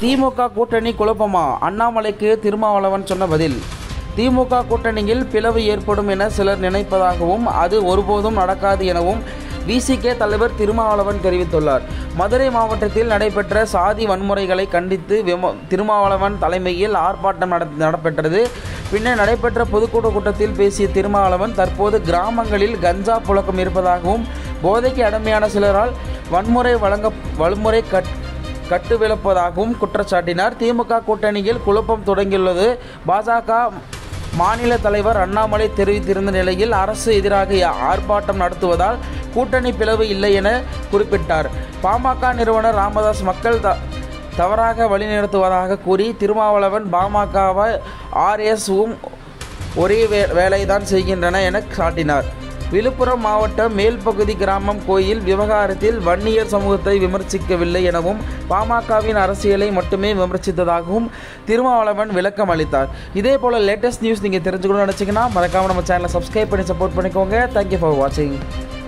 திமுக கூட்டணி குழப்பமா அண்ணாமலைக்கு திருமாவளவன் சொன்ன பதில் திமுக கூட்டணியில் பிளவு ஏற்படும் என சிலர் நினைப்பதாகவும் அது ஒருபோதும் நடக்காது எனவும் விசிகே தலைவர் திருமாவளவன் தெரிவித்துள்ளார் மதுரை மாவட்டத்தில் நடைபெற்ற சாதி வன்முறைகளை கண்டித்து விம திருமாவளவன் தலைமையில் ஆர்ப்பாட்டம் நட நடைபெற்றது பின்னர் நடைபெற்ற பொதுக்கூட்ட கூட்டத்தில் பேசிய திருமாவளவன் தற்போது கிராமங்களில் கஞ்சா புழக்கம் இருப்பதாகவும் போதைக்கு அடிமையான சிலரால் வன்முறை வழங்க வன்முறை கட் கட்டுவிழப்பதாகவும் குற்றச்சாட்டினார் திமுக கூட்டணியில் குழப்பம் தொடங்கியுள்ளது பாஜக மாநில தலைவர் அண்ணாமலை தெரிவித்திருந்த நிலையில் அரசு எதிராக ஆர்ப்பாட்டம் நடத்துவதால் கூட்டணி பிளவு இல்லை என குறிப்பிட்டார் பாமக நிறுவனர் ராமதாஸ் மக்கள் த தவறாக வழிநடத்துவதாக கூறி திருமாவளவன் பாமகவை ஆர்எஸ்வும் ஒரே வே வேலைதான் செய்கின்றன என சாட்டினார் விழுப்புரம் மாவட்டம் மேல்பகுதி கிராமம் கோயில் விவகாரத்தில் வன்னியர் சமூகத்தை விமர்சிக்கவில்லை எனவும் பாமகவின் அரசியலை மட்டுமே விமர்சித்ததாகவும் திருமாவளவன் விளக்கம் அளித்தார் இதே போல் லேட்டஸ்ட் நியூஸ் நீங்கள் தெரிஞ்சுக்கணும்னு நினச்சிங்கன்னா மறக்காமல் நம்ம சேனலை சப்ஸ்கிரைப் பண்ணி சப்போர்ட் பண்ணிக்கோங்க தேங்க்யூ ஃபார் வாட்சிங்